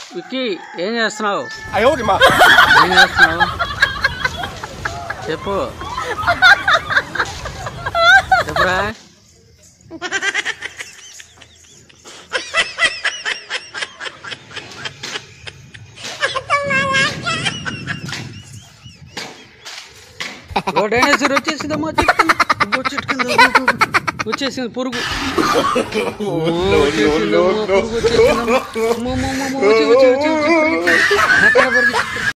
విక్కీ ఏం చేస్తున్నావు 哎呦我的妈！ ఏం చేస్తున్నావు చెప్పు చెప్పురా ఓ డైనోసార్ వచ్చేసిందమ్మా చెట్టు కింద. అబ్బో, చెట్టు కింద. అబ్బో, అబ్బో, అబ్బో. వచ్చేసింది పురుగు అమ్మో, వచ్చేసిందమ్మా, పురుగు వచ్చేసిందమ్మా. అమ్మో, అమ్మో, అమ్మో, వచ్చి, వచ్చి, వచ్చి, వచ్చి, పరిగెత్తి. ఎక్కడ పరిగెత్తి?